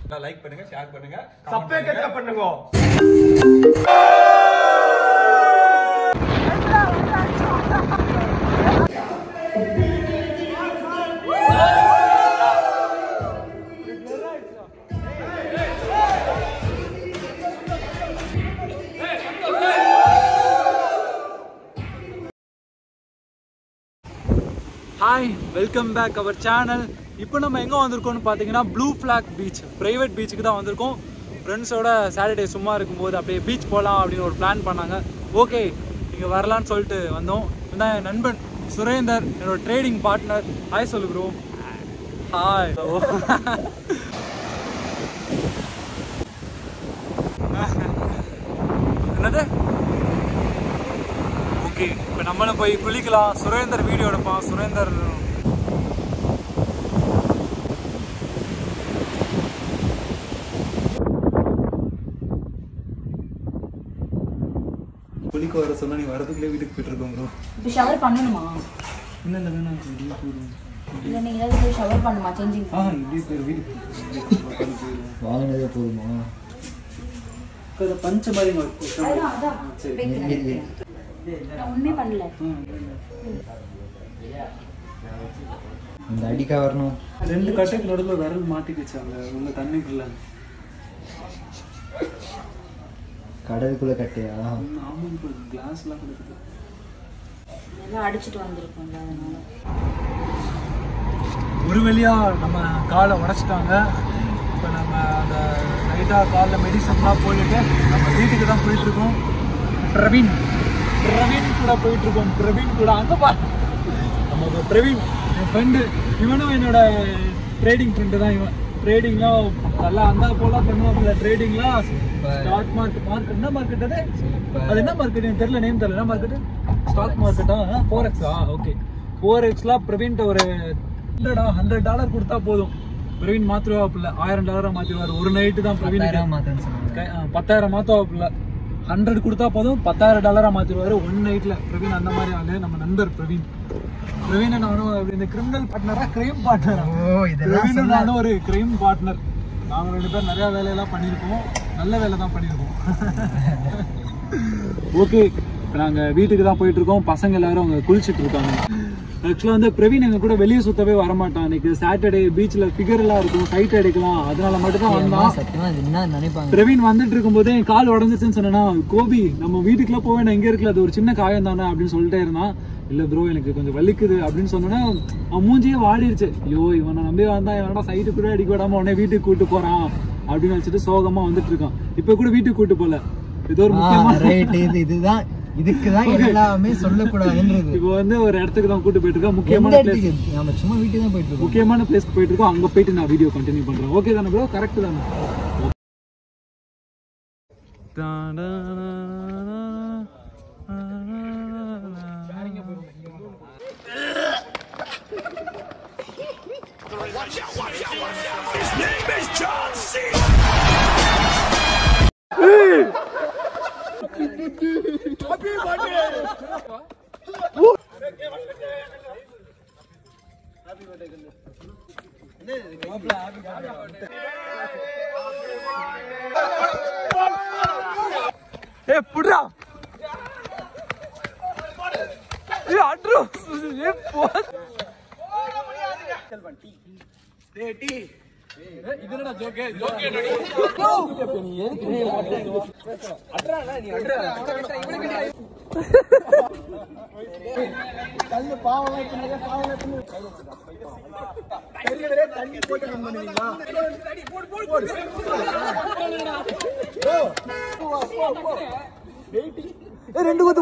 Like பண்ணுங்க share பண்ணுங்க subscribe பண்ணுங்க hi welcome back our channel இப்போ நம்ம எங்கே வந்திருக்கோம்னு பார்த்தீங்கன்னா ப்ளூ ஃப்ளாக் பீச் ப்ரைவேட் பீச்சுக்கு தான் வந்திருக்கோம் ஃப்ரெண்ட்ஸோட சாட்டர்டே சும்மா இருக்கும்போது அப்படியே பீச் போகலாம் அப்படின்னு ஒரு பிளான் பண்ணாங்க ஓகே இங்கே வரலான்னு சொல்லிட்டு வந்தோம் இதான் என் நண்பன் சுரேந்தர் என்னோட ட்ரேடிங் பார்ட்னர் ஹாய் சொல்லு ப்ரோ ஹாய் என்னது ஓகே இப்போ நம்மளும் போய் குளிக்கலாம் சுரேந்தர் வீடியோ எடுப்பான் சுரேந்தர் குளிக்க வர சொன்னா நீ வரதுக்குள்ளே வீட்டுக்கு போயிட்டு இருக்கோம் ப்ரோ இப்போ ஷவர் பண்ணணுமா இல்லை இல்லை வேணாம் இப்படியே போயிடும் இல்லை நீங்கள் ஏதாவது போய் ஷவர் பண்ணுமா சேஞ்சிங் ஆ இப்படியே போயிடும் வீட்டுக்கு போயிடும் வாங்கினதே போதுமா இப்போ பஞ்ச மாதிரி அதான் அதான் வைக்கிறேன், வைக்கிறேன். நான் ஒண்ணுமே பண்ணல இந்த அடிக்கா வரணும் ரெண்டு கட்டைக்கு நடுவில் விரல் மாட்டிக்கிச்சு அங்க உள்ள தண்ணிக்குள்ள கடலுக்குள்ள கட்டையா ஆமாம் இப்போ கிளாஸ்லாம் கொடுக்குது எல்லாம் அடிச்சிட்டு வந்திருக்கோம்ல அதனால ஒரு வழியா நம்ம காலை உடைச்சிட்டாங்க இப்போ நம்ம அந்த லைட்டாக காலில் மெடிசன்லாம் போட்டுட்டு நம்ம வீட்டுக்கு தான் போயிட்டு இருக்கோம் பிரவீன் பிரவீன் கூட போயிட்டு இருக்கோம் பிரவீன் கூட அங்கே பா நம்ம பிரவீன் என் ஃப்ரெண்டு இவனும் என்னோட ட்ரேடிங் ஃப்ரெண்டு தான் இவன் ட்ரேடிங்லாம் நல்லா அந்த போல பண்ணுவாங்கல்ல ட்ரேடிங்லாம் ஸ்டாக் மார்க்கெட் மார்க்கெட் என்ன மார்க்கெட் அது அது என்ன மார்க்கெட் எனக்கு தெரியல நேம் தெரியல என்ன மார்க்கெட் ஸ்டாக் மார்க்கெட்டா ஃபோர் எக்ஸா ஓகே ஃபோர் எக்ஸ்லாம் பிரவீன்ட்ட ஒரு ஹண்ட்ரடா ஹண்ட்ரட் டாலர் கொடுத்தா போதும் பிரவீன் மாத்திருவாப்புல ஆயிரம் டாலரா மாத்திருவாரு ஒரு நைட்டு தான் பிரவீன் மாத்தேன்னு சொன்னாங்க கை- ஆ, பத்தாயிரம் மாத்துவாப்புல ஹண்ட்ரட் கொடுத்தா போதும் பத்தாயிரம் டாலரா மாத்திருவாரு ஒன் நைட்ல பிரவீன் அந்த மாதிரி ஆளு நம்ம நண்பர் பிரவீன் பிரவீன் நானும் அப்படி இந்த கிரிமினல் பார்ட்னரா கிரைம் பார்ட்னரா ஓ இதெல்லாம் பிரவீனும் நானும் ஒரு கிரைம் பார்ட்னர் நாங்க ரெண்டு பேரும் நிறைய வேலையெல்லாம் பண்ணியிருக்கோம் நல்ல வேலை தான் பண்ணியிருக்கோம் ஓகே இப்போ நாங்கள் வீட்டுக்கு தான் போயிட்டு இருக்கோம் பசங்க எல்லாரும் அங்கே குளிச்சுட்டு இருக்காங்க ஆக்சுவலாக வந்து பிரவீன் எங்க கூட வெளியே சுத்தவே வரமாட்டான் இன்னைக்கு சாட்டர்டே பீச்சில் ஃபிகர் எல்லாம் இருக்கும் சைட் அடிக்கலாம் அதனால மட்டும் தான் வந்தான் சத்தியமா இது என்ன நினைப்பாங்க பிரவீன் வந்துட்டு இருக்கும்போதே என் கால் உடஞ்சிச்சுன்னு சொன்னேன்னா கோபி நம்ம வீட்டுக்குள்ள போக வேண்டாம் இங்க இருக்குல்ல அது ஒரு சின்ன காயம் தானே அப்படின்னு சொல்லிட்டே இருந்தான் இல்ல ப்ரோ எனக்கு கொஞ்சம் வலிக்குது அப்படின்னு சொன்னோன்னா அவன் மூஞ்சியே வாடிருச்சு ஐயோ இவனை நம்பி வந்தா இவனோட சைட்டு கூட அடிக்க விடாம உடனே வீட்டுக்கு கூட்டு போறான் அப்படின்னு நினைச்சிட்டு சோகமா வந்துட்டு இருக்கான் இப்ப கூட வீட்டுக்கு கூட்டு போல இது ஒரு முக்கியமான ரைட் இது இதுதான் இதுக்கு தான் எல்லாமே சொல்லக்கூடாதுன்றது இப்போ வந்து ஒரு இடத்துக்கு தான் கூட்டு போயிட்டு இருக்கோம் எந்த முக்கியமான பிளேஸ் இடத்துக்கு நம்ம சும்மா வீட்டுக்கு தான் போயிட்டு இருக்கோம் முக்கியமான பிளேஸ்க்கு போயிட்டு இருக்கோம் அங்க போயிட்டு நான் வீடியோ கண்டினியூ பண்றேன் ஓகே தானே ப்ரோ கரெக்ட் தானே ஏ புடுறா ஏ அட்ரோ ஏ போ ரெண்டு கொத்து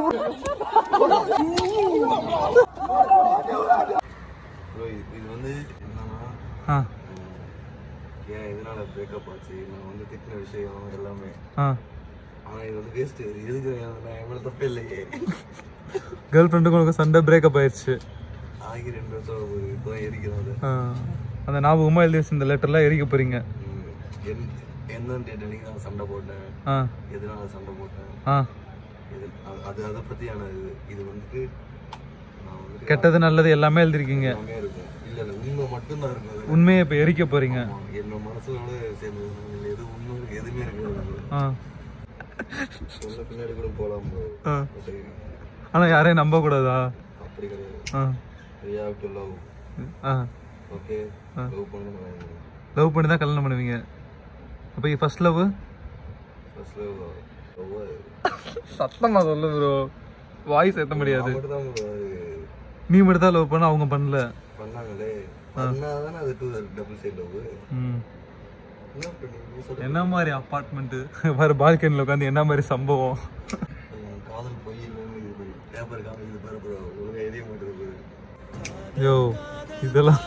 ப்ரோ இது வந்து என்னன்னா ஆ ஏன் எதனால பிரேக்கப் ஆச்சு நான் வந்து திட்டின விஷயம் எல்லாமே ஆ ஆனா இது வந்து வேஸ்ட் இது எதுக்கு நான் எவ்வளோ தப்பே இல்லையே கேர்ள் ஃப்ரெண்டுங்களுக்கு சண்டை பிரேக்கப் ஆயிடுச்சு ஆகி ரெண்டு வருஷம் ஆகுது இப்போதான் எரிக்கிறோம் அது ஆ. அந்த ஞாபகமா எழுதி வச்சு இந்த லெட்டர்லாம் எரிக்க போறீங்க ம். என் எந்த டேட் அன்னைக்கு நான் சண்டை போட்டேன் ஆ எதனால சண்டை போட்டேன் ஆ இது அது- அது அதை பற்றியான இது இது வந்துட்டு நான் வந்துட்டு கெட்டது நல்லது எல்லாமே எழுதிருக்கீங்க எல்லாமே இருக்கும் இது இல்ல இல்ல உண்மை மட்டும்தான் இருக்குது உண்மையை இப்போ எரிக்க போறீங்க ஆமா, என்னோட மனசோட சேர்ந்து இதுல எது உண்மை இருக்கு எதுவுமே இருக்காது ஆ சொல்ல பின்னாடி கூட போலாம் bro. ஆ. சரி ஆனால் யாரையும் நம்ப கூடாதா அப்படி கிடையாது ஆ we have to love ஆ ஓகே லவ் பண்ணணும் லவ் பண்ணி தான் கல்யாணம் பண்ணுவீங்க அப்போ first love first love love சத்தமா சொல்லு ப்ரோ வாய்ஸ் ஏற்ற முடியாது மட்டும் தான் bro அது நீ மட்டும் தான் லவ் பண்ண அவங்க பண்ணல பண்ணாங்களே பண்ணாதானே அது டூ டபுள் சைடு லவ் ம் என்ன பண்ணி நீ சொல்ற என்ன மாதிரி அப்பார்ட்மெண்ட்டு வேறு பால்கனியில் உட்காந்து என்ன மாதிரி சம்பவம் என் காதல் பொய் இல்லைன்னு இது பேப்பர் காமிக்குது பாரு ப்ரோ ஒழுங்கா எரிய மாட்டேங்குது யோ இதெல்லாம்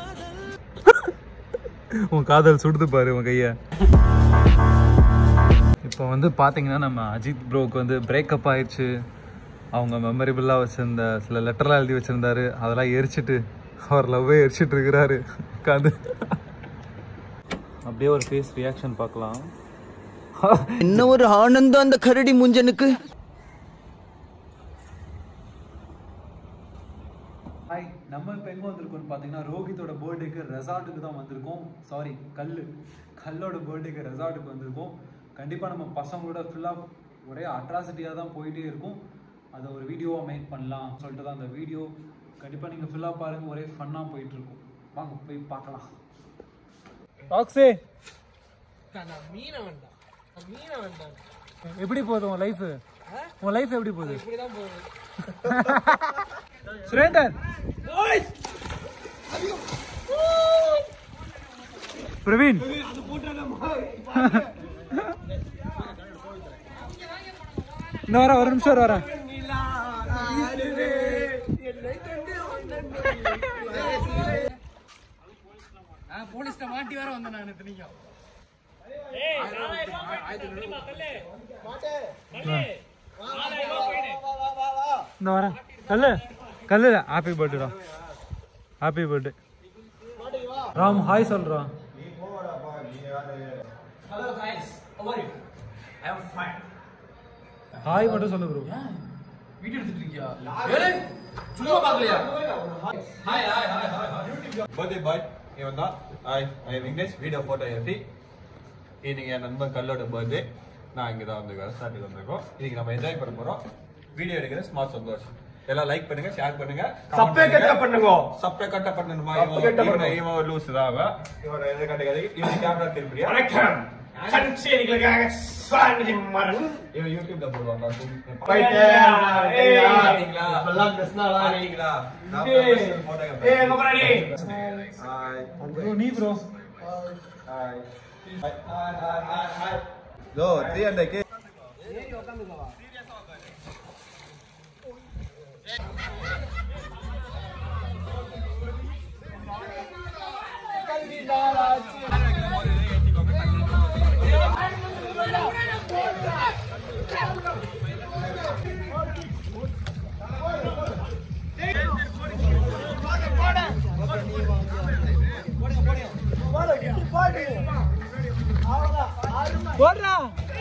உன் காதல் சுடுது பாரு உன் கைய இப்போ வந்து பார்த்தீங்கன்னா நம்ம அஜித் ப்ரோக்கு வந்து பிரேக்கப் ஆயிடுச்சு அவங்க மெமரபிளாக வச்சிருந்த சில லெட்டர்லாம் எழுதி வச்சிருந்தாரு அதெல்லாம் எரிச்சிட்டு அவர் லவ்வே எரிச்சிட்டு இருக்கிறாரு உட்காந்து அப்படியே ஒரு ஃபேஸ் ரியாக்ஷன் பார்க்கலாம் என்ன ஒரு ஆனந்தம் அந்த கரடி முஞ்சனுக்கு ஹாய் நம்ம இப்போ எங்கே வந்திருக்கோம்னு பார்த்தீங்கன்னா ரோஹித்தோட பர்த்டேக்கு ரெசார்ட்டுக்கு தான் வந்திருக்கோம் சாரி கல் கல்லோட பர்த்டேக்கு ரெசார்ட்டுக்கு வந்திருக்கோம் கண்டிப்பாக நம்ம பசங்களோட ஃபுல்லாக ஒரே அட்ராசிட்டியாக தான் போயிட்டே இருக்கும் அதை ஒரு வீடியோவாக மேக் பண்ணலாம் சொல்லிட்டு தான் அந்த வீடியோ கண்டிப்பாக நீங்கள் ஃபுல்லாக பாருங்கள் ஒரே ஃபன்னாக போயிட்டுருக்கும் வாங்க போய் பார்க்கலாம் ராக்ஸே எப்படி போகுது உன் லைஃப் உன் லைஃப் எப்படி போகுது சுரேந்தர் பிரவீன் இந்த வர ஒரு நிமிஷம் வரேன் இந்த வரேன் கல்லு கல்லு ஹாப்பி பர்த்டேடா ஹாப்பி பர்த்டே ராம் ஹாய் சொல்றான் ஹாய் மட்டும் சொல்லு ப்ரோ பர்த்டே பாய் இவன் தான் hi I Vignesh video photo எஃபி இன்னைக்கு என் நண்பன் கல்லோட பர்த்டே நான் இங்கே தான் வந்து ரெஸ்டாரண்ட்டுக்கு வந்திருக்கோம் இன்னைக்கு நம்ம என்ஜாய் பண்ண போறோம் வீடியோ எடுக்கிற ஸ்மார்ட் சந்தோஷ் எல்லாம் லைக் பண்ணுங்க ஷேர் பண்ணுங்க சப்பே கட்ட பண்ணுங்க சப்பே கட்ட பண்ணணுமா இவன் இவன் லூஸ் தான் அவன் இவன் எது கட்ட கதை இவன் கேமரா திருப்பியா வணக்கம் இவன் யூடியூப்ல போடுவாங்க ப்ரோ நீ bro low three hundred K போடுறா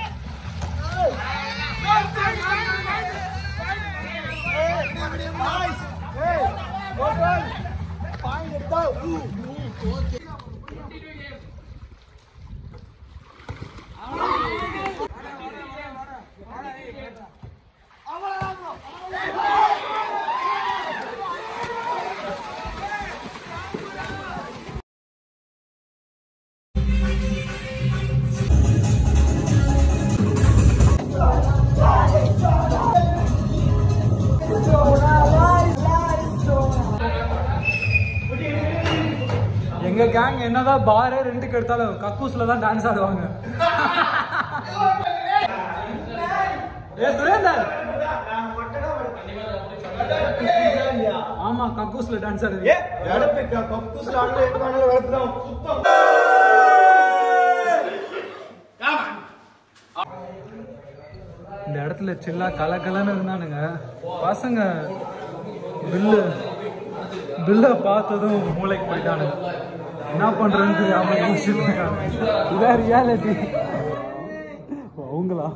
எங்க கேங் என்னதான் பாரே ரெண்டுக்கு எடுத்தாலும் கக்கூஸ்ல தான் டான்ஸ் ஆடுவாங்க ஏ சுரேந்தர் ஆமா கக்கூஸ்ல டான்ஸ் ஆடுவீங்க இந்த இடத்துல சில்லா கலக்கலன்னு இருந்தானுங்க பசங்க பில்லு பில்லை பார்த்ததும் மூளைக்கு போயிட்டானுங்க என்ன பண்றதுன்னு தெரியாம யோசிச்சுட்டு இருக்காங்க இதான் ரியாலிட்டி அவங்களா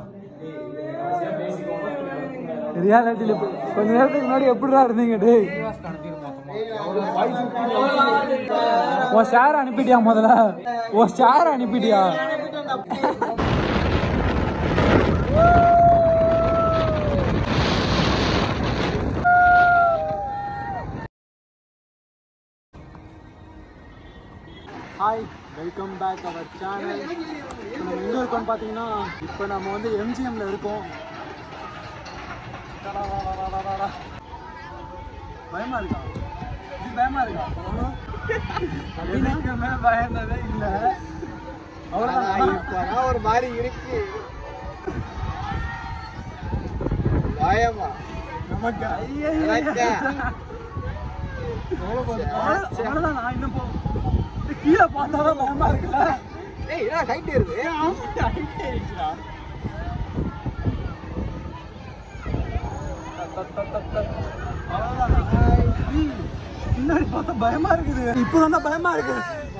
ரியாலிட்டியில கொஞ்ச நேரத்துக்கு முன்னாடி எப்படிடா இருந்தீங்க டேய் உன் ஷேர் அனுப்பிட்டியா முதல்ல உன் ஷேர் அனுப்பிட்டியா hi welcome back our channel இப்போ நம்ம எங்கே இருக்கோம்னு பார்த்தீங்கன்னா இப்போ நம்ம வந்து எம்ஜிஎம்ல இருக்கோம் டடா டா டா டா டா டா. பயமா இருக்கா இது பயமா இருக்கா எனக்குமே பயந்ததே இல்ல அவ்வளவுதான் ஒரு மாதிரி இருக்கு பயமா நமக்கு எனக்கா? அவ்வளவுதான் நான் இன்னும் போ இது கீழே பார்த்தாதான் பயமா இருக்குல்ல ஏய் என்ன ஹைட் இருக்கு அவ்வளவுதான். ஏய், பின்னாடி பார்த்தா பயமா இருக்குது இப்பதான் பயமா இருக்கு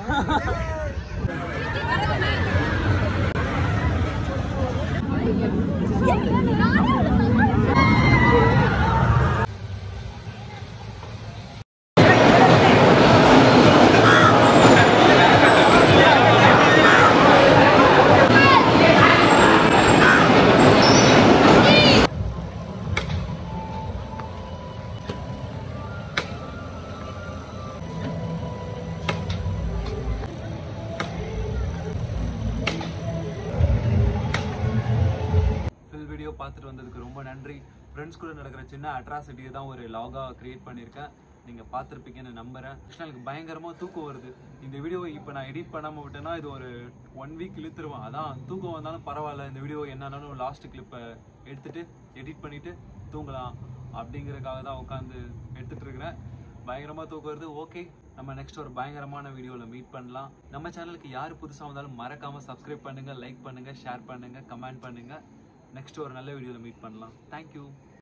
ஃபுல் வீடியோ பார்த்துட்டு வந்ததுக்கு ரொம்ப நன்றி ஃப்ரெண்ட்ஸ் கூட நடக்கிற சின்ன அட்ராசிட்டியை தான் ஒரு லாகாக க்ரியேட் பண்ணியிருக்கேன் நீங்கள் பார்த்துருப்பீங்கன்னு நம்புகிறேன் எனக்கு பயங்கரமாக தூக்கம் வருது இந்த வீடியோ இப்போ நான் எடிட் பண்ணாமல் விட்டேன்னா இது ஒரு ஒன் வீக் இழுத்துருவேன் அதான் தூக்கம் வந்தாலும் பரவாயில்ல இந்த வீடியோ என்னன்னாலும் லாஸ்ட் கிளிப்பை எடுத்துட்டு எடிட் பண்ணிவிட்டு தூங்கலாம் அப்படிங்கிறதுக்காக தான் உட்காந்து எடுத்துட்டு இருக்கிறேன் பயங்கரமாக தூக்கம் வருது ஓகே நம்ம நெக்ஸ்ட் ஒரு பயங்கரமான வீடியோவில் மீட் பண்ணலாம் நம்ம சேனலுக்கு யார் புதுசாக வந்தாலும் மறக்காமல் சப்ஸ்கிரைப் பண்ணுங்கள் லைக் பண்ணுங்கள் ஷேர் பண்ணுங்கள் கமெண்ட் பண்ணுங்கள் நெக்ஸ்ட் ஒரு நல்ல வீடியோவில் மீட் பண்ணலாம் தேங்க்யூ